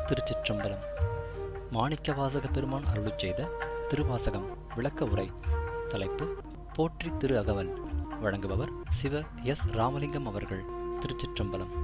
திருச்சிற்றம்பலம் மாணிக்கவாசக பெருமான் அருளிச் செய்த திருவாசகம் விளக்க உரை தலைப்பு போற்றி திரு அகவல் வழங்குபவர் சிவ எஸ் ராமலிங்கம் அவர்கள் திருச்சிற்றம்பலம்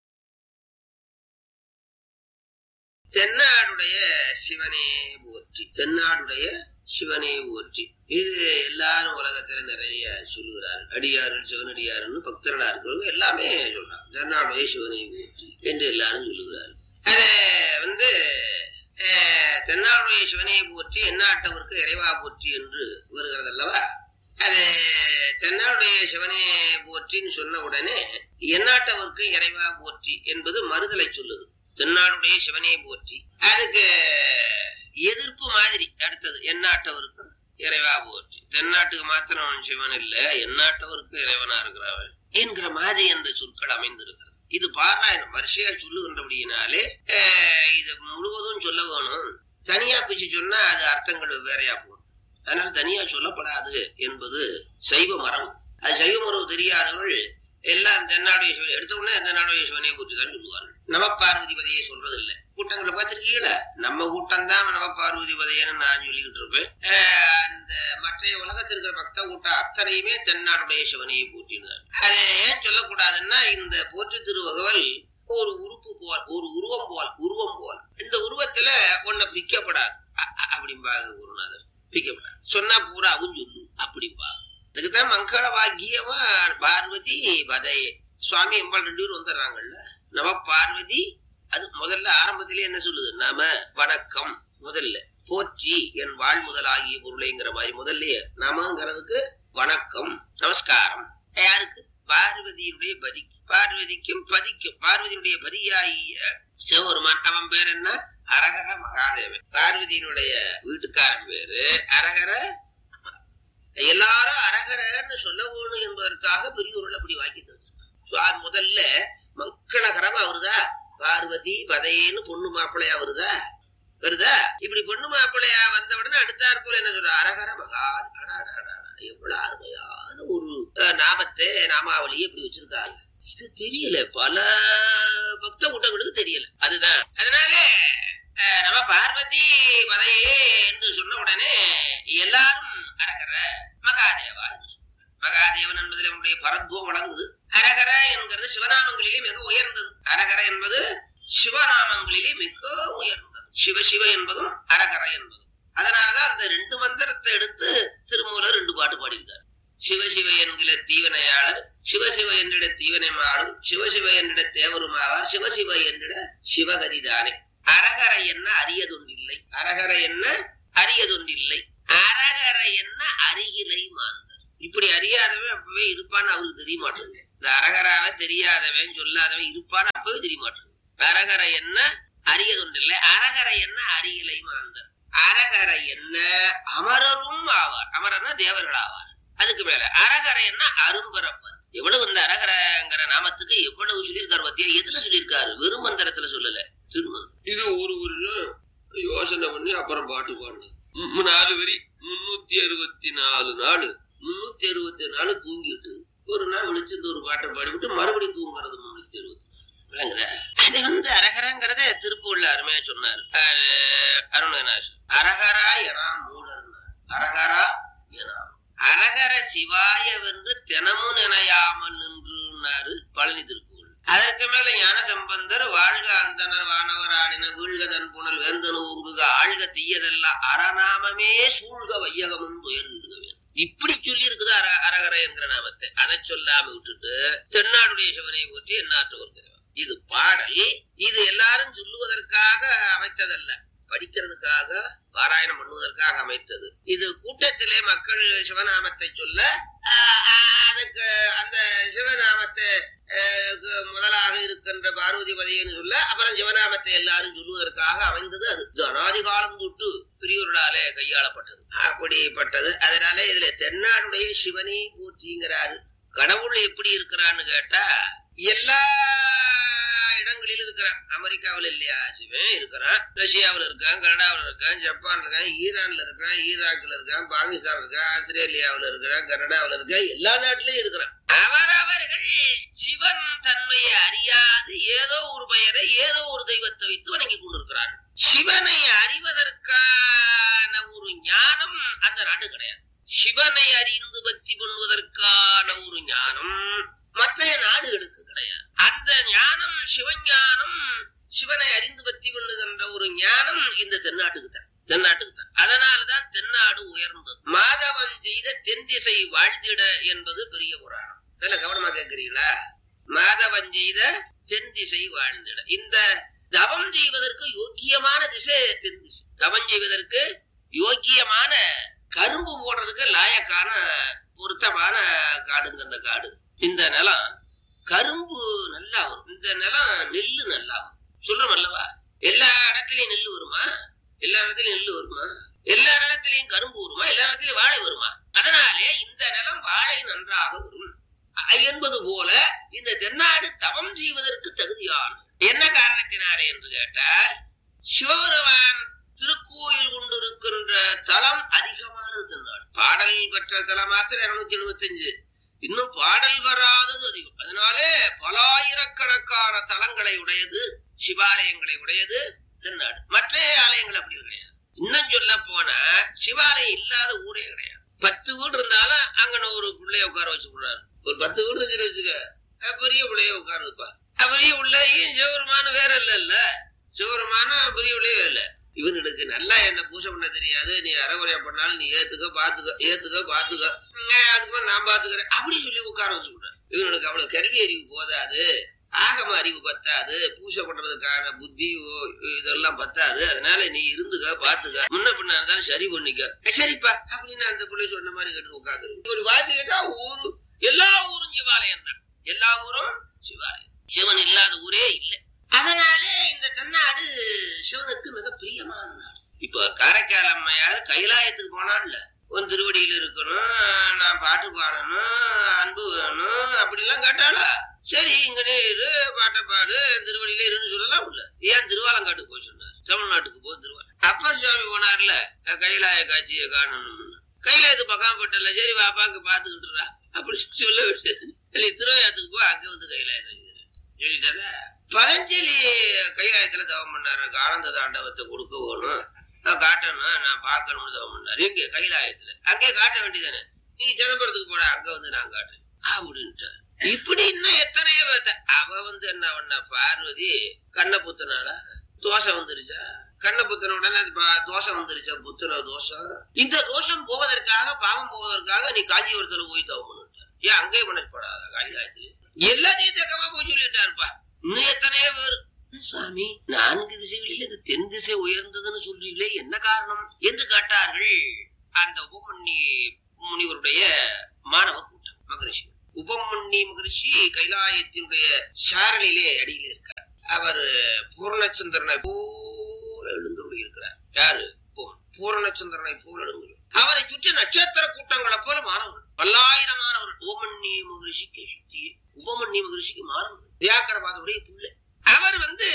தென்னாடுடைய சிவனே போற்றி தென்னாடுடைய சிவனே போற்றி இது எல்லாரும் உலகத்துல நிறைய சொல்லுகிறார்கள் அடியார்கள் சிவனடியாருன்னு பக்தர்களா இருக்கிறவங்க எல்லாமே சொல்றாங்க தென்னாடுடைய சிவனே போற்றி என்று எல்லாரும் சொல்லுகிறார்கள் அது வந்து அஹ், தென்னாடுடைய சிவனே போற்றி எந்நாட்டவருக்கு இறைவா போற்றி என்று வருகிறது அல்லவா அது தென்னாடுடைய சிவனே போற்றின்னு சொன்ன உடனே எந்நாட்டவருக்கு இறைவா போற்றி என்பது மறுதலை சொல்லுது தென்னாடுடைய சிவனே போற்றி அதுக்கு எதிர்ப்பு மாதிரி அடுத்தது எந்நாட்டவருக்கு இறைவா போற்றி தென்னாட்டுக்கு மாத்திரம் சிவன் இல்ல எந்நாட்டவருக்கு இறைவனா இருக்கிறவன் என்கிற மாதிரி அந்த சொற்கள் அமைந்திருக்கிறது இது பாராயணம் வரிசையா சொல்லுகின்றபடியினாலே அஹ், இது முழுவதும் சொல்ல வேணும் தனியா பிச்சு சொன்னா அது அர்த்தங்கள் வேறையா போகும் அதனால தனியா சொல்லப்படாது என்பது சைவ மரம் அது சைவ மரபு தெரியாதவர்கள் எல்லாம் தென்னாடுடைய சிவனை எடுத்த உடனே தென்னாடுடைய சிவனை பற்றி தான் சொல்லுவார்கள் நம பார்வதி பதையை சொல்றது இல்ல கூட்டங்களை பார்த்திருக்கீங்களா நம்ம கூட்டம் தான் நம பார்வதி பதையன்னு நான் சொல்லிக்கிட்டு இருப்பேன் ஆஹ் அந்த மற்ற உலகத்தில் இருக்கிற பக்த கூட்டம் அத்தனையுமே தென்னாடுடைய சிவனையை போற்றினார் அதை ஏன் சொல்லக்கூடாதுன்னா இந்த போற்றி திருவகவல் ஒரு உறுப்பு போல் ஒரு உருவம் போல் உருவம் போல் இந்த உருவத்துல ஒன்ன பிக்கப்படாது அ- அ- அப்படிம்பாங்க குருநாதர் பிக்கப்படாது சொன்னா பூராவும் சொல்லு அப்படிம்பாங்க இதுக்குதான் மங்கள வாக்கியமா பார்வதி பதையே சுவாமி எம்பாள் ரெண்டு பேரும் வந்துடுறாங்கல்ல நம பார்வதி அது முதல்ல ஆரம்பத்திலே என்ன சொல்லுது நம வணக்கம் முதல்ல போற்றி என் வாழ் முதலாகிய பொருளைங்கிற மாதிரி முதல்லயே நமங்கிறதுக்கு வணக்கம் நமஸ்காரம் யாருக்கு பார்வதியினுடைய பதிக்கு பார்வதிக்கும் பதிக்கும் பார்வதியினுடைய பதியாகிய சிவபெருமான் அவன் பேர் என்ன அரகர மகாதேவன் பார்வதியினுடைய வீட்டுக்காரன் பேரு அரகர எல்லாரும் அரகரன்னு சொல்ல வேணும் என்பதற்காக பெரியவர்கள் அப்படி வாக்கி தந்திருக்காங்க முதல்ல மங்களகரமா வருதா பார்வதி பதையன்னு பொண்ணு மாப்பிள்ளையா வருதா வருதா இப்படி பொண்ணு மாப்பிள்ளையா வந்த உடனே அடுத்தாற் போல என்ன சொல்ற அரகர மகா அடா, அடா, அடா, அடா, எவ்வளவு அருமையான ஒரு அஹ், நாமத்தை நாமாவளியை இப்படி வச்சிருக்காங்க இது தெரியல பல பக்த கூட்டங்களுக்கு தெரியல அதுதான் அதனால அஹ், நம்ம பார்வதி பதையே என்று சொன்ன உடனே எல்லாரும் அரகர மகாதேவா என்று சொன்னார். மகாதேவன் என்பதில் அவனுடைய பரத்துவம் வழங்குது அரகர என்கிறது சிவநாமங்களிலே மிக உயர்ந்தது அரகர என்பது சிவநாமங்களிலே மிக உயர்ந்தது சிவ சிவ என்பதும் அரகர என்பதும் அதனாலதான் அந்த ரெண்டு மந்திரத்தை எடுத்து திருமூலர் ரெண்டு பாட்டு பாடியிருக்கார் சிவசிவ என்கிற தீவனையாளர் சிவசிவ என்றிட தீவனைமாளும் சிவசிவ என்றிட தேவருமாவார் சிவசிவ என்றிட சிவகதிதானே அரகர என்ன அரியதொன்றில்லை அரகர என்ன அரியதொன்றில்லை அரகர என்ன அருகிலை மாந்தர் இப்படி அறியாதவன் அப்பவே இருப்பான்னு அவருக்கு தெரிய மாட்டேங்குது இந்த அரகராவை தெரியாதவன் சொல்லாதவன் இருப்பான்னு அப்பவே தெரிய மாட்டேங்குது அரகர என்ன அரியதொன்றில்லை அரகர என்ன அருகிலை மாந்தர் அரகர என்ன அமரரும் ஆவார் அமரர்னா தேவர்கள் ஆவார் அதுக்கு மேல அரகர என்ன அரும்பரப்பர் எவ்வளவு இந்த அரகரங்கிற நாமத்துக்கு எவ்வளவு சொல்லியிருக்காரு பத்தியா எதுல சொல்லியிருக்காரு வெறும் மந்திரத்துல சொல்லல திருமந்திரம் இது ஒரு வருஷம் யோசனை பண்ணி அப்புறம் பாட்டு பாடுனது ம், நாலு வரி முன்னூத்தி அறுபத்தி நாலு நாள் முன்னூத்தி அறுபத்தி நாலு தூங்கிட்டு ஒரு நாள் விழிச்சிருந்து ஒரு பாட்டை பாடிவிட்டு மறுபடியும் தூங்குறது முன்னூத்தி அறுபத்தி விளங்குதா அது வந்து அரகரங்கிறத திருப்பூர்ல அருமையா சொன்னார் அஹ், அருணநாசன் அரகரா எனா மூடர்னார் அரகரா எனா அரகர சிவாய வென்று தினமும் நினையாமல் நின்றுனாரு பழனி திருப்புகள் அதற்கு மேல ஞான சம்பந்தர் வாழ்க அந்தனர் வானவர் ஆடின வீழ்க தன் புனல் வேந்தனு ஓங்குக ஆழ்க தீயதெல்லாம் அறநாமமே சூழ்க வையகமும் உயர்ந்து இருக்க வேண்டும் இப்படி சொல்லி இருக்குது அர அரகர என்கிற நாமத்தை அதை சொல்லாம விட்டுட்டு தென்னாடுடைய சிவனை போற்றி எந்நாட்டு வருகிறவன் இது பாடல் இது எல்லாரும் சொல்லுவதற்காக அமைத்ததல்ல படிக்கிறதுக்காக பாராயணம் பண்ணுவதற்காக அமைத்தது இது கூட்டத்திலே மக்கள் சிவநாமத்தை சொல்ல ஆஹ், ஆஹ், அதுக்கு அந்த சிவநாமத்தை ஆஹ், கு- முதலாக இருக்கின்ற பார்வதி பதியன்னு சொல்ல அப்புறம் சிவநாமத்தை எல்லாரும் சொல்லுவதற்காக அமைந்தது அது இது அனாதி காலம் தொட்டு பெரியோர்களாலே கையாளப்பட்டது அப்படிப்பட்டது அதனால இதுல தென்னாடுடைய சிவனே போற்றிங்கிறாரு கடவுள் எப்படி இருக்கிறான்னு கேட்டா எல்லா இடங்களில் இருக்கிறான் அமெரிக்காவில் இல்லையா சிவன் இருக்கிறான் ரஷ்யாவில் இருக்கான் கனடாவில் இருக்கான் ஜப்பான்ல இருக்கான் ஈரான்ல இருக்கான் ஈராக்ல இருக்கான் பாகிஸ்தான் இருக்கான் ஆஸ்திரேலியாவில் இருக்கிறான் கனடாவில் இருக்கான் எல்லா நாட்டிலும் இருக்கிறான் அவரவர்கள் சிவன் தன்மையை அறியாது ஏதோ ஒரு பெயரை ஏதோ ஒரு தெய்வத்தை வைத்து வணங்கி கொண்டிருக்கிறார்கள் சிவனை அறிவதற்கான ஒரு ஞானம் அந்த நாட்டு கிடையாது சிவனை அறிந்து பக்தி பண்ணுவதற்கான ஒரு ஞானம் மற்ற நாடுகளுக்கு கிடையாது அந்த ஞானம் சிவஞானம் சிவனை அறிந்து பக்தி பண்ணுகின்ற ஒரு ஞானம் இந்த தென்னாட்டுக்கு தான் தென்னாட்டுக்கு தான் அதனாலதான் தென்னாடு உயர்ந்தது மாதவன் செய்த தென் திசை வாழ்ந்திட என்பது பெரிய புராணம் நல்ல கவனமா கேட்கிறீங்களா மாதவன் செய்த தென் திசை வாழ்ந்திட இந்த தவம் செய்வதற்கு யோக்கியமான திசை தென் திசை தவம் செய்வதற்கு யோக்கியமான கரும்பு போடுறதுக்கு லாயக்கான பொருத்தமான காடுங்க அந்த காடு இந்த நிலம் கரும்பு நல்லா வரும் இந்த நிலம் நெல்லு நல்லா வரும் சொல்றோம் அல்லவா எல்லா இடத்துலயும் நெல்லு வருமா எல்லா இடத்துலயும் நெல்லு வருமா எல்லா நிலத்திலையும் கரும்பு வருமா எல்லா இடத்துலயும் வாழை வருமா அதனாலே இந்த நிலம் வாழை நன்றாக வரும் அ- என்பது போல இந்த தென்னாடு தவம் செய்வதற்கு தகுதியான என்ன காரணத்தினாரே என்று கேட்டால் சிவபெருமான் திருக்கோயில் கொண்டிருக்கின்ற தலம் அதிகமானது தென்னாடு பாடல் பெற்ற தலம் மாத்திரம் இருநூத்தி எழுபத்தஞ்சு இன்னும் பாடல் வராதது அதிகம் அதனாலே பலாயிரக்கணக்கான தலங்களை உடையது சிவாலயங்களை உடையது தென்னாடு மற்ற ஆலயங்கள் அப்படி கிடையாது இன்னும் சொல்ல போனா சிவாலயம் இல்லாத ஊரே கிடையாது பத்து வீடு இருந்தாலும் அங்கன ஒரு பிள்ளைய உட்கார வச்சு விடுறாரு ஒரு பத்து வீடு இருக்கிற வச்சுக்க அஹ் பெரிய பிள்ளைய உட்கார வைப்பா அஹ் பெரிய பிள்ளையும் சிவருமான வேற இல்ல இல்ல சிவருமான பெரிய பிள்ளையே இல்ல இவனுக்கு நல்லா என்ன பூஜை பண்ண தெரியாது நீ அறகுறையா பண்ணாலும் நீ ஏத்துக்க பாத்துக்க ஏத்துக்க பாத்துக்க உம், அதுக்கு மேல நான் பாத்துக்கிறேன் அப்படி சொல்லி உட்கார வச்சு விடுறேன் இவனுக்கு அவ்வளவு கல்வி அறிவு போதாது ஆகம அறிவு பத்தாது பூஜை பண்றதுக்கான புத்தி ஓ- இதெல்லாம் பத்தாது அதனால நீ இருந்துக்க பாத்துக்க முன்ன பின்ன இருந்தாலும் சரி பண்ணிக்க "அஹ், சரிப்பா அப்படின்னு அந்த பிள்ளை சொன்ன மாதிரி கேட்டு உட்காந்து ஒரு வார்த்தை கேட்டா ஊரு எல்லா ஊரும் சிவாலயம் தான் எல்லா ஊரும் சிவாலயம் சிவன் இல்லாத ஊரே இல்லை அதனாலே இந்த தென்னாடு சிவனுக்கு மிக பிரியமான நாடு இப்ப காரைக்கால் அம்மையார் கைலாயத்துக்கு போனான்ல உன் திருவடியில இருக்கணும் நான் பாட்டு பாடணும் அன்பு வேணும் அப்படிலாம் கேட்டாளா சரி இங்கனே இரு பாட்டை பாடு திருவடியில இருன்னு சொல்லலாம் இல்ல ஏன் திருவாலங்காட்டுக்கு போய் சொன்னார் தமிழ்நாட்டுக்கு போ திருவாரூர் அப்பர் சுவாமி போனார்ல கைலாய காட்சியை காணணும் கைலாயத்து பக்கம் பட்டல சரி பாப்பாக்கு பாத்துக்கிட்டுறா அப்படி சொல்ல வேண்டியது இல்லை திருவையாத்துக்கு போ அங்க வந்து கைலாய காட்சி சொல்லிட்டாரா பதஞ்சலி கைலாயத்துல தவம் பண்ணாரு எனக்கு ஆனந்த தாண்டவத்தை கொடுக்க வேணும் அதை காட்டணும் நான் பார்க்கணும்னு தவம் பண்ணாரு எங்க கைலாயத்துல அங்கே காட்ட வேண்டியதானே நீ சிதம்பரத்துக்கு போட அங்க வந்து நான் காட்டுறேன் அப்படின்ட்டு இப்படி இன்னும் எத்தனையோ பேத்த அவ வந்து என்ன பண்ண பார்வதி கண்ண புத்தனாளா தோசை வந்துருச்சா கண்ண புத்தன உடனே அது பா- தோசை வந்துருச்சா புத்தன தோஷம் இந்த தோஷம் போவதற்காக பாவம் போவதற்காக நீ காஞ்சிபுரத்துல போய் தவம் பண்ணிட்ட ஏன் அங்கேயே பண்ணப்படாதா கைலாயத்துல எல்லாத்தையும் தக்கமா போய் சொல்லிட்டாருப்பா இன்னும் எத்தனையோ பேர் என்ன சாமி நான்கு திசைகளில் இந்த தென் திசை உயர்ந்ததுன்னு சொல்றீங்களே என்ன காரணம் என்று கேட்டார்கள் அந்த உபமன்னி முனிவருடைய மாணவ கூட்டம் மகரிஷி உபமன்னி மகரிஷி கைலாயத்தினுடைய சாரலிலே அடியிலே இருக்கார் அவர் பூர்ணச்சந்திரனை போல எழுந்துள்ளி இருக்கிறார் யாரு பூ- பூரணச்சந்திரனை போல எழுந்துள்ளி அவரை சுற்றி நட்சத்திர கூட்டங்களை போல மாணவர்கள் பல்லாயிரம் மாணவர்கள் உபமன்னி மகரிஷிக்கு சுத்தி உபமன்னி மகரிஷிக்கு மாணவர்கள் வியாக்கரபாதனுடைய புள்ள அவர் வந்து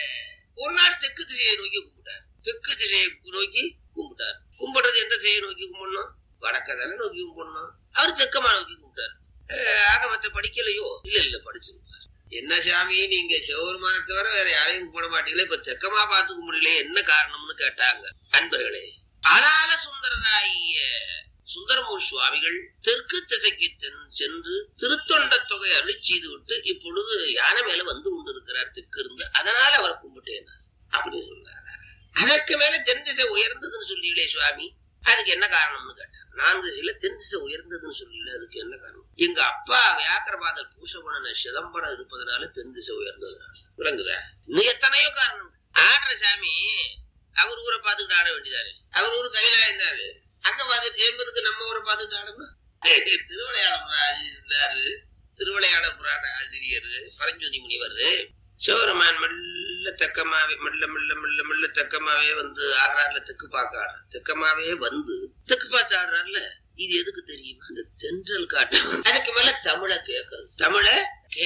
ஒரு நாள் தெற்கு திசையை நோக்கி கும்பிட்டார் தெற்கு திசையை நோக்கி கும்பிட்டார் கும்பிடுறது எந்த திசையை நோக்கி கும்பிடணும் வடக்க தானே நோக்கி கும்பிடணும் அவர் தெக்கமா நோக்கி கும்பிட்டார் அஹ் ஆகமத்தை படிக்கலையோ இல்ல இல்ல படிச்சிருப்பார் என்ன சாமி நீங்க சிவபெருமானை தவிர வேற யாரையும் கும்பிட மாட்டீங்களே இப்ப தெக்கமா பார்த்து கும்பிடலையே என்ன காரணம்னு கேட்டாங்க அன்பர்களே அலால சுந்தரராய சுந்தரமூர் சுவாமிகள் தெற்கு திசைக்கு தென் சென்று திருத்தொண்ட தொகை அருளி செய்து விட்டு இப்பொழுது யானை மேல வந்து கொண்டிருக்கிறார் தெற்கு இருந்து அதனால அவர் கும்பிட்டேன் அப்படின்னு சொல்றாரு அதற்கு மேல தென் திசை உயர்ந்ததுன்னு சொல்லிவிலே சுவாமி அதுக்கு என்ன காரணம்னு கேட்டார் நான்கு திசையில தென் திசை உயர்ந்ததுன்னு சொல்லிவில அதுக்கு என்ன காரணம் எங்க அப்பா வியாக்கரபாதர் பூஷபணன சிதம்பரம் இருப்பதனால தென் திசை உயர்ந்தது விளங்குதா இன்னும் எத்தனையோ காரணம் ஆடுற சாமி அவர் ஊரை பார்த்துக்கிட்டு ஆட வேண்டியதாரு அவர் ஊரு கையிலாயம் தாரு அங்க பார்த்துட்டு என்பதுக்கு நம்ம ஊரை பார்த்துட்டு ஆடணும் திருவிளையாட இருந்தாரு திருவிளையாட புராண ஆசிரியர் பரஞ்சோதி முனிவர் சிவருமான் மெல்ல தெக்கமாவே மெல்ல மெல்ல மெல்ல மெல்ல தெக்கமாவே வந்து ஆடுறாருல தெக்கு பார்க்க ஆடுற தெக்கமாவே வந்து தெக்கு பார்த்து ஆடுறாருல இது எதுக்கு தெரியுமா அந்த தென்றல் காட்டம் அதுக்கு மேல தமிழ கேட்கறது தமிழ கேட்கறது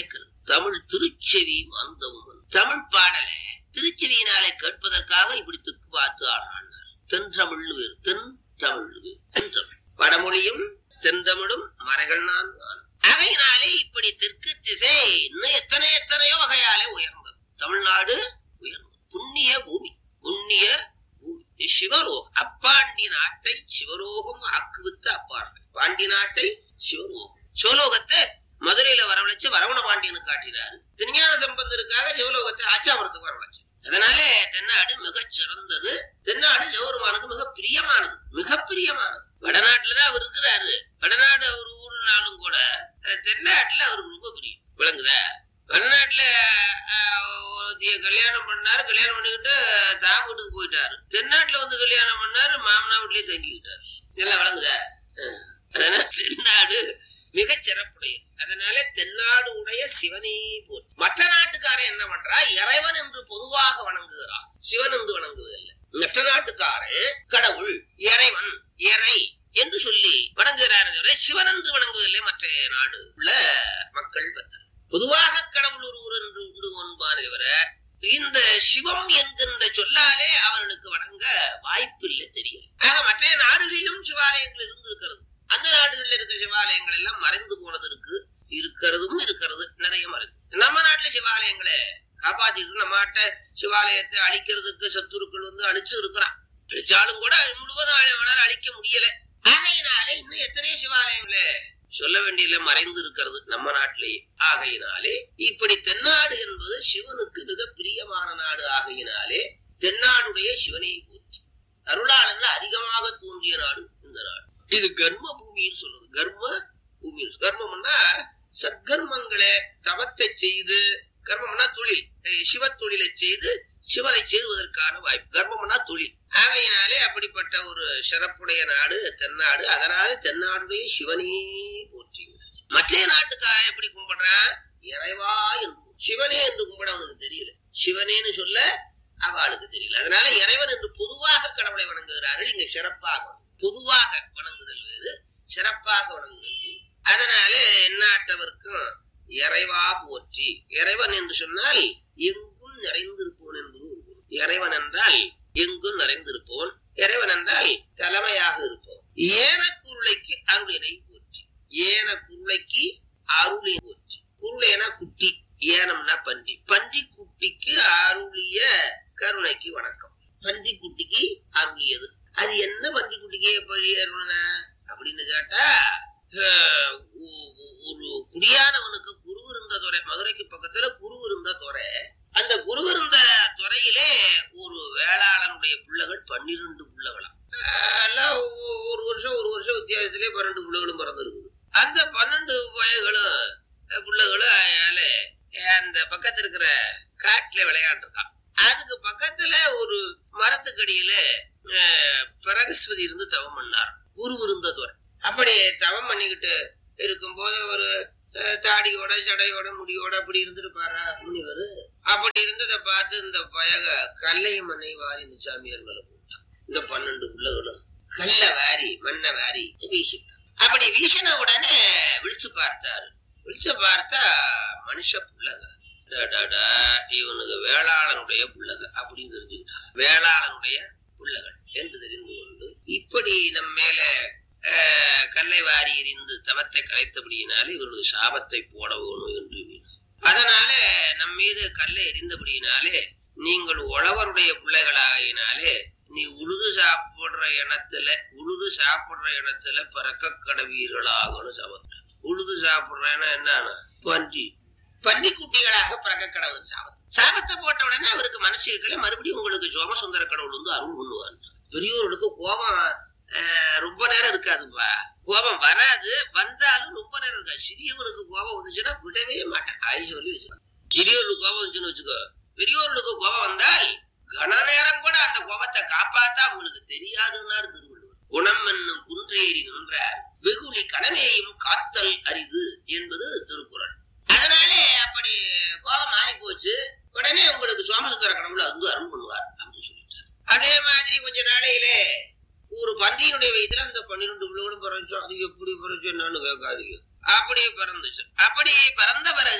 தமிழ் திருச்செவி மாந்தவும் தமிழ் பாடல திருச்செவியினாலே கேட்பதற்காக இப்படி திக்கு பார்த்து ஆடுறான் தென்றமிழ் வேறு தென் தமிழ் வேறு தென்றமிழ் வடமொழியும் தென்தமிழும் மறைகள் நான் ஆகையினாலே இப்படி தெற்கு திசை இன்னும் எத்தனை எத்தனையோ வகையாலே உயர்ந்தது தமிழ்நாடு உயர்ந்தது புண்ணிய பூமி புண்ணிய பூமி சிவலோகம் அப்பாண்டி நாட்டை சிவலோகம் ஆக்குவித்த அப்பார்கள் பாண்டி நாட்டை சிவலோகம் சிவலோகத்தை மதுரையில வரவழைச்சு வரவண பாண்டியனுக்கு காட்டினாரு திருஞான சம்பந்தருக்காக சிவலோகத்தை ஆச்சாமரத்துக்கு வரவழைச்சு அதனாலே தென்னாடு மிகச் சிறந்தது தென்னாடு சிவருமானுக்கு மிக பிரியமானது மிக பிரியமானது வடநாட்டுலதான் அவர் இருக்கிறாரு வடநாடு அவர் ஊருனாலும் கூட அஹ், தென்னாட்டுல அவருக்கு ரொம்ப பிரியம் விளங்குதா வடநாட்டுல அஹ், ஒருத்திய கல்யாணம் பண்ணாரு கல்யாணம் பண்ணிக்கிட்டு தான் வீட்டுக்கு போயிட்டாரு தென்னாட்டுல வந்து கல்யாணம் பண்ணாரு மாமனா வீட்லயே தங்கிக்கிட்டாரு இதெல்லாம் விளங்குதா அஹ். அதனால தென்னாடு மிகச் சிறப்புடையது அதனால தென்னாடு உடைய சிவனே போற்றி மற்ற நாட்டுக்காரன் என்ன பண்றா இறைவன் என்று பொதுவாக வணங்குகிறான் சிவன் என்று வணங்குவதில்லை மற்ற நாட்டுக்காரன் கடவுள் இறைவன் இறை என்று சொல்லி வணங்குகிறார் தவிர சிவன் என்று வணங்குவதில்லை மற்ற நாடு உள்ள மக்கள் பத்தர் பொதுவாக கடவுள் ஒருவர் என்று உண்டு ஒன்பானே தவிர இந்த சிவம் என்கின்ற சொல்லாலே அவர்களுக்கு வணங்க வாய்ப்பில்லை தெரியல ஆக மற்ற நாடுகளிலும் சிவாலயங்கள் இருந்திருக்கிறது அந்த நாடுகளில் இருக்கிற சிவாலயங்கள் எல்லாம் மறைந்து போனது இருக்கு இருக்கிறதும் இருக்கிறது நிறைய மறைந்து நம்ம நாட்டுல சிவாலயங்களை காப்பாத்திட்டு நம்ம நாட்ட சிவாலயத்தை அழிக்கிறதுக்கு சத்துருக்கள் வந்து அழிச்சு இருக்கிறான் அழிச்சாலும் கூட அது முழுவதும் அவனால அழிக்க முடியல ஆகையினாலே இன்னும் எத்தனையோ சிவாலயங்களே சொல்ல வேண்டியதுல மறைந்து இருக்கிறது நம்ம நாட்டிலேயே ஆகையினாலே இப்படி தென்னாடு என்பது சிவனுக்கு மிக பிரியமான நாடு ஆகையினாலே தென்னாடுடைய சிவனை போற்றி அருளாளர்கள் அதிகமாக தோன்றிய நாடு இந்த நாடு இது கர்ம பூமின்னு சொல்றது கர்ம பூமி கர்மம்னா சத்கர்மங்களை தவத்தை செய்து கர்மம்னா தொழில் அஹ் சிவ தொழிலை செய்து சிவனை சேருவதற்கான வாய்ப்பு கர்மம்னா தொழில் ஆகையினாலே அப்படிப்பட்ட ஒரு சிறப்புடைய நாடு தென்னாடு அதனால தென்னாடுடைய சிவனே போற்றி மற்ற நாட்டுக்காரன் எப்படி கும்பிடுறான் இறைவா என்று சிவனே என்று கும்பிட அவனுக்கு தெரியல சிவனேன்னு சொல்ல அவளுக்கு தெரியல அதனால இறைவன் என்று பொதுவாக கடவுளை வணங்குகிறார்கள் இங்க சிறப்பாக பொதுவாக வணங்குதல் வேறு சிறப்பாக வணங்குதல் வேறு அதனால எந்நாட்டவர்க்கும் இறைவா போற்றி இறைவன் என்று சொன்னால் எங்கும் நிறைந்திருப்போன் என்பது ஒரு பொருள் இறைவன் என்றால் எங்கும் நிறைந்திருப்போன் இறைவன் என்றால் தலைமையாக இருப்போம் ஏன குருளைக்கு அருளினை போற்றி ஏன குருளைக்கு அருளை போற்றி குருளைனா குட்டி ஏனம்னா பன்றி பன்றி குட்டிக்கு அருளிய கருணைக்கு வணக்கம் பன்றி குட்டிக்கு அருளியது அது என்ன பன்றி குட்டிக்கு எப்படி அருள்ன அப்படின்னு கேட்டா அஹ், ஒ- ஒ- ஒரு குடியானவனுக்கு குரு இருந்த துறை மதுரைக்கு பக்கத்துல குரு இருந்த துறை அந்த குரு இருந்த துறையிலே ஒரு வேளாளனுடைய பிள்ளைகள் பன்னிரண்டு பிள்ளைகளாம் அஹ், எல்லாம் ஒ- ஒரு வருஷம் ஒரு வருஷம் வித்தியாசத்திலே பன்னெண்டு பிள்ளைகளும் பிறந்திருக்குது அந்த பன்னெண்டு வயகளும் பிள்ளைகளும் அயால அந்த பக்கத்துல இருக்கிற காட்டுல விளையாண்டுருக்கான் அதுக்கு பக்கத்துல ஒரு மரத்துக்கடியில அஹ், பிரகஸ்பதி இருந்து தவம் பண்ணார் குரு இருந்த துறை அப்படி தவம் பண்ணிக்கிட்டு இருக்கும்போது ஒரு அஹ், தாடியோட ஜடையோட முடியோட அப்படி இருந்திருப்பாரா முனிவர் அப்படி இருந்ததை பார்த்து இந்த பயக கல்லை மண்ணை வாரி இந்த சாமியார் மேல போட்டான் இந்த பன்னெண்டு பிள்ளைகளும் கல்ல வாரி மண்ணை வாரி வீசிட்டான் அப்படி வீசின உடனே விழிச்சு பார்த்தாரு விழிச்சு பார்த்தா மனுஷ புள்ளக டடடா, இவனுக்கு வேளாளனுடைய புள்ளக அப்படின்னு தெரிஞ்சுக்கிட்டான் வேளாளனுடைய புள்ளகள் என்று தெரிந்து கொண்டு இப்படி நம்ம மேல ஆஹ், கல்லை வாரி எறிந்து தவத்தை கலைத்தபடியினாலே இவருடைய சாபத்தை போட வேணும் என்று எண்ணினார். அதனால நம் மீது கல்லை எறிந்தபடியினாலே நீங்கள் உழவருடைய பிள்ளைகளாகினாலே நீ உழுது சாப்பிடுற இனத்துல உழுது சாப்பிடுற இடத்துல பிறக்க கடவீர்களாகணும் சபத்தை உழுது சாப்பிடுறேன்னா என்னன்னா பன்றி பன்றி குட்டிகளாக பிறக்க கடவுள் சாபத்தை சாபத்தை போட்ட உடனே அவருக்கு மனசுகளை மறுபடியும் உங்களுக்கு சோமசுந்தர கடவுள் வந்து அருள் பண்ணுவார் பெரியோர்களுக்கு கோபம் ஆஹ், ரொம்ப நேரம் இருக்காதுப்பா கோபம் வராது வந்தாலும் ரொம்ப நேரம் இருக்காது சிறியவனுக்கு கோபம் வந்துச்சுன்னா விடவே மாட்டேன் ஆய் சொல்லி வச்சுக்கணும் சிறியவர்களுக்கு கோபம் வந்துச்சுன்னு வச்சுக்கோ பெரியோர்களுக்கு கோபம் வந்தால் கன நேரம் கூட அந்த கோபத்தை காப்பாத்தா உங்களுக்கு தெரியாதுன்னாரு திருவள்ளுவர் குணம் என்னும் குன்றேறி நின்றார் வெகுளி கனவேயும் காத்தல் அரிது என்பது திருக்குறள் அதனாலே அப்படி கோபம் மாறி போச்சு உடனே உங்களுக்கு சோமசுந்தர கடவுள் வந்து அருள் பண்ணுவார் அப்படின்னு சொல்லிட்டார் அதே மாதிரி கொஞ்ச நாளையிலே ஒரு பன்றியினுடைய வயிற்றுல அந்த பன்னிரெண்டு பிள்ளைகளும் பிறந்துச்சோம் அது எப்படி பிறந்துச்சு என்னன்னு கேட்காதீங்க அப்படியே பிறந்துச்சு அப்படி பிறந்த பிறகு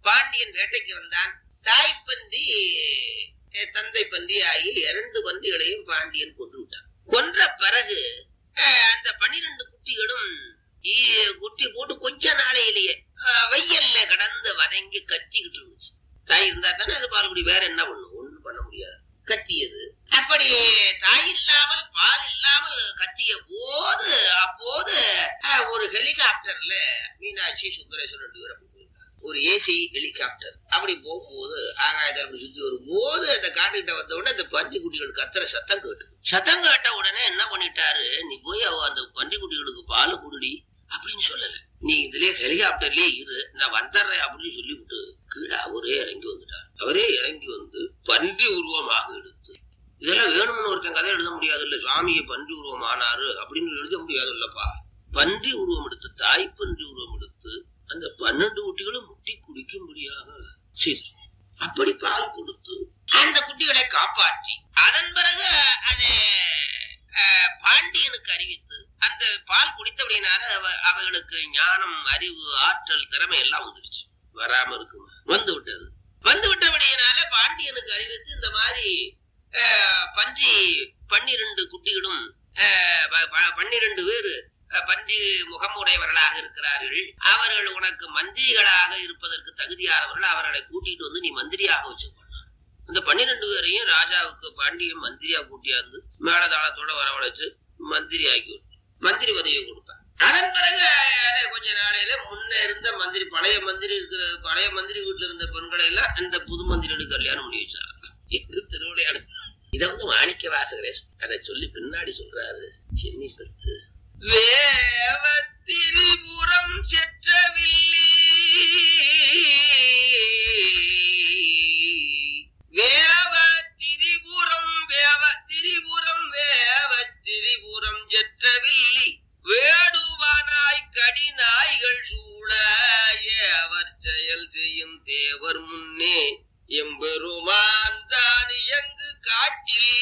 பாண்டியன் வேட்டைக்கு வந்தான் தாய்ப்பன்றி அஹ், தந்தை பன்றி ஆகி இரண்டு பன்றிகளையும் பாண்டியன் கொன்று விட்டான் கொன்ற பிறகு அஹ், அந்த பன்னிரண்டு குட்டிகளும் ஈ- குட்டி போட்டு கொஞ்ச நாளையிலேயே அஹ், வெயில்ல கடந்து வதங்கி கத்திக்கிட்டு இருந்துச்சு தாய் இருந்தா தானே அது பால்குடி வேற என்ன பண்ணும் ஒண்ணும் பண்ண முடியாது கத்தியது அப்படி தாய் இல்லாமல் பால் இல்லாமல் கத்திய போது அப்போது அஹ், ஒரு ஹெலிகாப்டர்ல மீனாட்சி சுந்தரேஸ்வரர் ரெண்டு பேரும் போயிருக்காங்க ஒரு ஏசி ஹெலிகாப்டர் அப்படி போகும்போது ஆகாயத்தை அப்படி சுத்தி வரும்போது அந்த காட்டுக்கிட்ட வந்த உடனே அந்த பன்றி குட்டிகள் கத்துற சத்தம் கேட்டு சத்தம் கேட்ட உடனே என்ன பண்ணிட்டாரு நீ போய் அவ அந்த பன்றி குட்டிகளுக்கு பால் குடுடி அப்படின்னு சொல்லல நீ இதுலயே ஹெலிகாப்டர்லயே இரு நான் வந்துடுறேன் அப்படின்னு சொல்லிவிட்டு கீழே அவரே இறங்கி வந்துட்டார் அவரே இறங்கி வந்து பன்றி உருவமாக எடுத்து இதெல்லாம் வேணும்னு ஒருத்தன் கதை எழுத முடியாது இல்ல சுவாமியை பன்றி உருவம் ஆனாரு அப்படின்னு எழுத முடியாது இல்லப்பா பன்றி உருவம் எடுத்து தாய் பன்றி உருவம் எடுத்து அந்த பன்னெண்டு குட்டிகளும் முட்டி குடிக்கும்படியாக செய்தார் அப்படி பால் கொடுத்து அந்த குட்டிகளை காப்பாற்றி அதன் பிறகு அதை அஹ், பாண்டியனுக்கு அறிவித்து அந்த பால் குடித்தபடினால அவ- அவைகளுக்கு ஞானம் அறிவு ஆற்றல் திறமை எல்லாம் வந்துடுச்சு வராம இருக்குமா வந்து விட்டது வந்து விட்டபடியினால பாண்டியனுக்கு அறிவித்து இந்த மாதிரி அஹ், பன்றி பன்னிரண்டு குட்டிகளும் அஹ், ப- ப- பன்னிரண்டு பேர் அஹ், பன்றி முகமுடையவர்களாக இருக்கிறார்கள் அவர்கள் உனக்கு மந்திரிகளாக இருப்பதற்கு தகுதியானவர்கள் அவர்களை கூட்டிட்டு வந்து நீ மந்திரியாக வச்சுக்கொண்டார் அந்த பன்னிரண்டு பேரையும் ராஜாவுக்கு பாண்டியன் மந்திரியா கூட்டியாந்து மேலதாளத்தோட வரவழைச்சு மந்திரி ஆக்கி விட்டான். மந்திரி பதவியை கொடுத்தான் அதன் பிறகு அஹ், கொஞ்ச நாளையில முன்ன இருந்த மந்திரி பழைய மந்திரி இருக்கிற பழைய மந்திரி வீட்டுல இருந்த பெண்களை எல்லாம் அந்த புது மந்திரிகளுக்கு கல்யாணம் பண்ணி வச்சாங்க இது திருவிளையாடு இத வந்து மாணிக்க வாசகரே அதை சொல்லி பின்னாடி சொல்றாரு சென்னி பத்து வேவ திரிபுரம் செற்றவில்லி வேவ திரிபுரம் வேவ திரிபுரம் வேவ திரிபுரம் செற்றவில்லி வேடுவனாய் கடிநாய்கள் சூழ ஏவர் செயல் செய்யும் தேவர் முன்னே எம்பெருமான் தான் எங்கு காட்டில்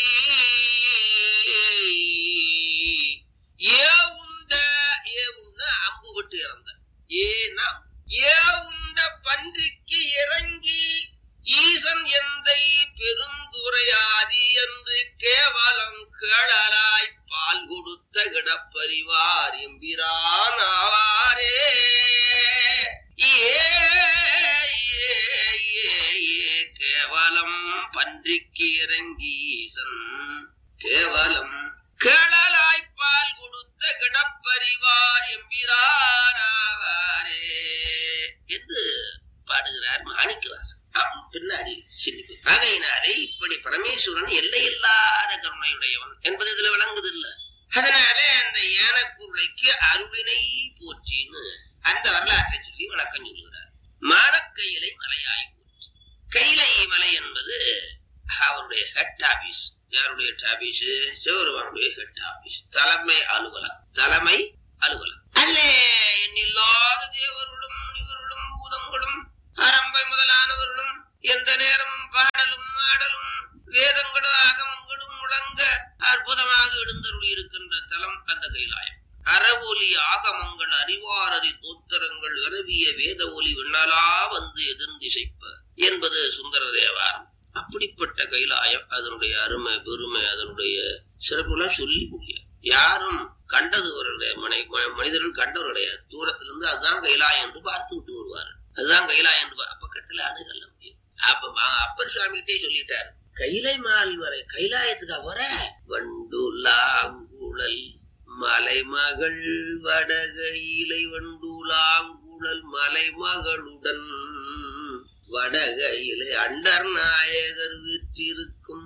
ஏ உண்ட ஏ உண்ண அம்பு விட்டு இறந்த ஏனா ஏ உண்ட பன்றிக்கு இறங்கி ஈசன் எந்தை பெருந்துரையாதி என்று கேவலம் கேளலாய் பால் கொடுத்த கிடப்பறிவார் எம்பிரான் ஆவாரே ஏ ஏ, ஏ, ஏ, கேவலம் பன்றிக்கு இறங்கி ஈசன் கேவலம் கேளலாய் பால் கொடுத்த கிடப்பறிவார் எம்பிரானாவாரே என்று பாடுகிறார் மாணிக்கவாசன் ஆம், பின்னாடி சிரிப்பு ஆகையினாலே இப்படி பரமேஸ்வரன் எல்லையில்லாத கருணையுடையவன் என்பது இதுல விளங்குது இல்ல அதனாலே அந்த ஏனக்குருளைக்கு அருளினை போற்றின்னு அந்த வரலாற்றை சொல்லி வணக்கம் சொல்கிறார் மானக்கையிலை மலையாய் போற்றி கைலை மலை என்பது அவருடைய ஹெட் ஆபீஸ் யாருடைய ஆபீஸ் சிவருமானுடைய ஹெட் ஆபீஸ் தலைமை அலுவலகம் தலைமை அலுவலகம் அல்லே எண்ணில்லாத தேவர்களும் முனிவர்களும் பூதங்களும் அரம்பை முதலானவர்களும் எந்த நேரமும் பாடலும் ஆடலும் வேதங்களும் ஆகமங்களும் முழங்க அற்புதமாக எழுந்தருளி இருக்கின்ற தலம் அந்த கைலாயம் அறவொலி ஆகமங்கள் அறிவாரதி தோத்திரங்கள் விரவிய வேத ஒலி விண்ணலா வந்து எதிர்ந்திசைப்ப என்பது சுந்தர தேவாரம் அப்படிப்பட்ட கைலாயம் அதனுடைய அருமை பெருமை அதனுடைய சிறப்புலாம் சொல்லி முடியாது யாரும் கண்டது ஒரு மனை ம- மனிதர்கள் கண்டவர் கிடையாது தூரத்திலிருந்து அதுதான் கைலாயம் என்று பார்த்து விட்டு வருவார் அதுதான் கைலாயம் என்று பா- பக்கத்துல அணுகல முடியும் அப்ப மா- அப்பர் சுவாமிகிட்டே சொல்லிட்டாரு கைலை மால் வரை கைலாயத்துக்கு வர வண்டுலாங்குழல் மலைமகள் வடகையிலை வண்டுலாங்குழல் மலைமகளுடன் வடகையிலே அண்டர் நாயகர் வீற்றிருக்கும்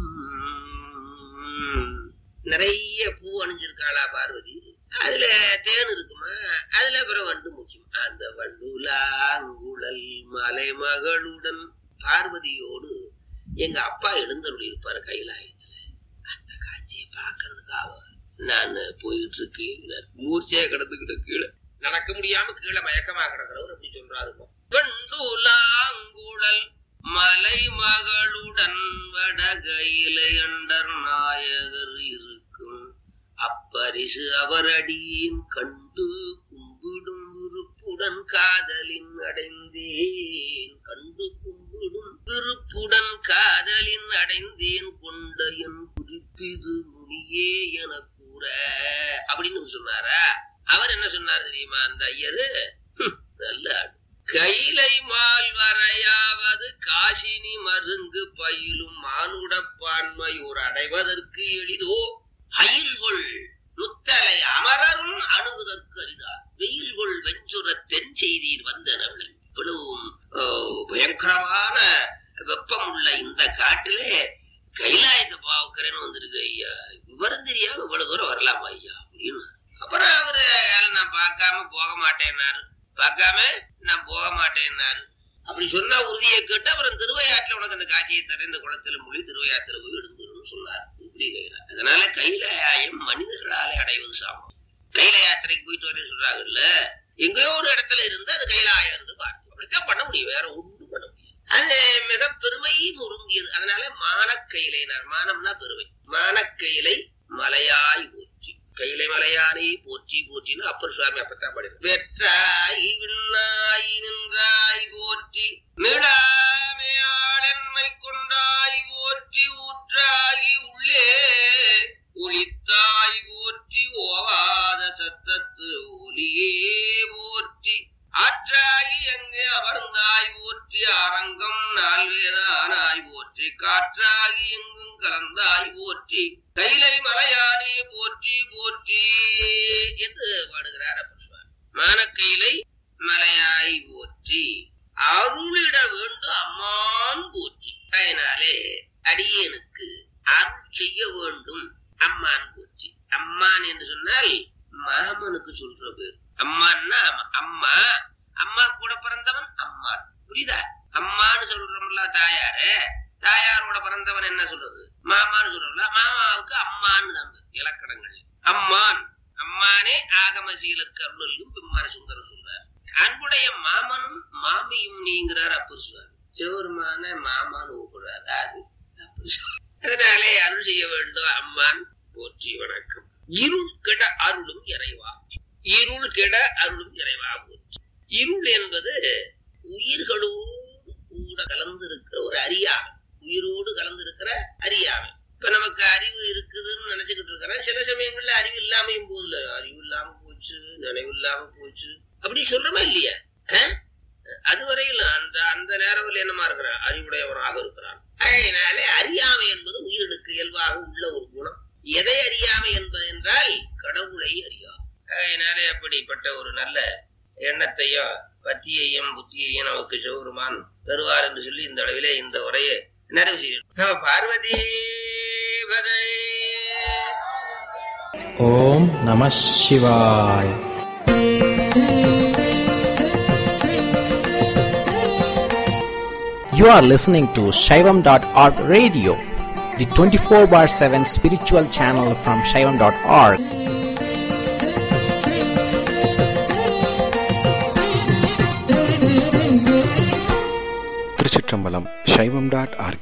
நிறைய பூ அணிஞ்சிருக்காளா பார்வதி அதுல தேன் இருக்குமா அதுல அப்புறம் வண்டு முக்கியம் அந்த வண்டுலாங்குழல் மலைமகளுடன் பார்வதியோடு எங்க அப்பா எழுந்தருளி இருப்பாரு கைலாயத்துல அந்த காட்சியை பாக்குறதுக்காக நான் போயிட்டு இருக்கேன் மூர்ச்சியா கிடந்துகிட்டு கீழே நடக்க முடியாம கீழே மயக்கமா கிடக்குறவர் அப்படி சொல்றாருமா வெண்டுலாங்குழல் மலை மகளுடன் வடகையிலை அண்டர் நாயகர் இருக்கும் அப்பரிசு அவரடியின் கண்டு கும்பிடும் விருப்புடையேன் கருப்புடன் காதலின் அடைந்தேன் கண்டு கும்பிடும் விருப்புடன் காதலின் அடைந்தேன் கொண்ட என் குறிப்பிது முனியே என கூற அப்படின்னு சொன்னாரா அவர் என்ன சொன்னார் தெரியுமா அந்த ஐயரு ஹம், நல்ல ஆள். கைலை மால் வரையாவது காசினி மருங்கு பயிலும் மானுட பான்மையோர் அடைவதற்கு எளிதோ அயில்கொள் முத்தலை அமரரும் அணுவதற்கு அரிதார் வெயில்கொள் வெஞ்சுர தென் செய்தீர் வந்தனவர்கள் இவ்வளவும் ஆஹ், பயங்கரமான வெப்பம் உள்ள இந்த காட்டிலே கைலாயத்தை பாவுக்கிறேன்னு வந்திருக்கு ஐயா விவரம் தெரியாம இவ்வளவு தூரம் வரலாமா ஐயா அப்படின்னு அப்புறம் அவரு "ஏல, நான் பார்க்காம போக மாட்டேன்னாரு பார்க்காம நான் போக மாட்டேன்னாரு அப்படி சொன்னா உறுதியை கேட்டு அப்புறம் திருவையாற்றுல உனக்கு அந்த காட்சியை தர இந்த குளத்துல மொழி திருவையாத்துல போய் எழுந்துருன்னு சொன்னார் இப்படி கையில அதனால கைலாயம் மனிதர்களாலே அடைவது சாமம் கைல யாத்திரைக்கு போயிட்டு வரேன்னு சொல்றாங்கல்ல எங்கேயோ ஒரு இடத்துல இருந்து அது கைலாயம் என்று பார்த்து அப்படித்தான் பண்ண முடியும் வேற ஒன்றும் பண்ண முடியும் அது மிக பெருமை பொருந்தியது அதனால மானக்கையிலைனார் மானம்னா பெருமை மானக்கையிலை மலையாய் போற்றி கையிலை மலையானை போற்றி போற்றின்னு அப்பர் சுவாமி அப்பத்தான் பாடினார் வெற்றாய் விண்ணாய் நின்றாய் போற்றி மிளாமையாள் என்னை கொண்டாய் போற்றி ஊற்றாகி உள்ளே ஒளித்தாய் போற்றி ஓவாத சத்தத்து ஒலியே போற்றி ஆற்றாகி எங்கே அமர்ந்தாய் போற்றி அரங்கம் நால்வேதானாய் போற்றி காற்றாகி எங்கும் கலந்தாய் போற்றி கைலை மலையானே போற்றி போற்றி என்று பாடுகிறார் அப்பர் சுவாமி மானக்கையிலை மலையாய் போற்றி அருளிட வேண்டும் அம்மான் போற்றி அதனாலே அடியேனுக்கு அருள் செய்ய வேண்டும் அம்மான் போற்றி அம்மான் என்று சொன்னால் மாமனுக்கு சொல்ற பேர் அம்மான்னா அம்மா. அம்மா அம்மா கூட பிறந்தவன் அம்மான் புரியுதா அம்மான்னு சொல்றோம்ல தாயாரு தாயாரோட பிறந்தவன் என்ன சொல்றது மாமான்னு சொல்றோம்ல மாமாவுக்கு அம்மான்னு தான் பேர் இலக்கணங்கள் அம்மான் அம்மானே ஆகமசீலருக்கு அருளும் பிம்மான சுந்தரம் சொல்றார் அன்புடைய மாமனும் மாமியும் நீங்கிறார் அப்பர் சுவாமி சிவருமான மாமான்னு கூப்பிடுறாரு அது அப்பர் சுவாமி. அதனாலே அருள் செய்ய வேண்டும் அம்மான் போற்றி வணக்கம் இருள் கெட அருளும் இறைவா இருள் கெட அருளும் இறைவா போற்றி இருள் என்பது உயிர்களோடு கூட கலந்திருக்கிற ஒரு அறியாமை உயிரோடு கலந்திருக்கிற அறியாமை இப்ப நமக்கு அறிவு இருக்குதுன்னு நினைச்சுக்கிட்டு இருக்கிறேன் சில சமயங்கள்ல அறிவு இல்லாமையும் போதுல அறிவு இல்லாம போச்சு நினைவு இல்லாம போச்சு அப்படி சொல்றமா இல்லையா அஹ்? அதுவரையில் அந்த அந்த நேரத்தில் என்னமா இருக்கிறான் அறிவுடையவனாக இருக்கிறான் அதனாலே அறியாமை என்பது உயிரினுக்கு இயல்பாக உள்ள ஒரு குணம் எதை அறியாமை என்பது என்றால் கடவுளை அறியா அதனாலே அப்படிப்பட்ட ஒரு நல்ல எண்ணத்தையும் பத்தியையும் புத்தியையும் நமக்கு சிவபெருமான் தருவார் என்று சொல்லி இந்த அளவிலே இந்த உரையை நிறைவு செய்யும் நம பார்வதி பதை ஓம் நம சிவாய் You are listening to Shaivam.org radio, the 24 bar 7 spiritual channel from Shaivam.org. திருச்சிற்றம்பலம் சைவம் டாட் ஆர்கே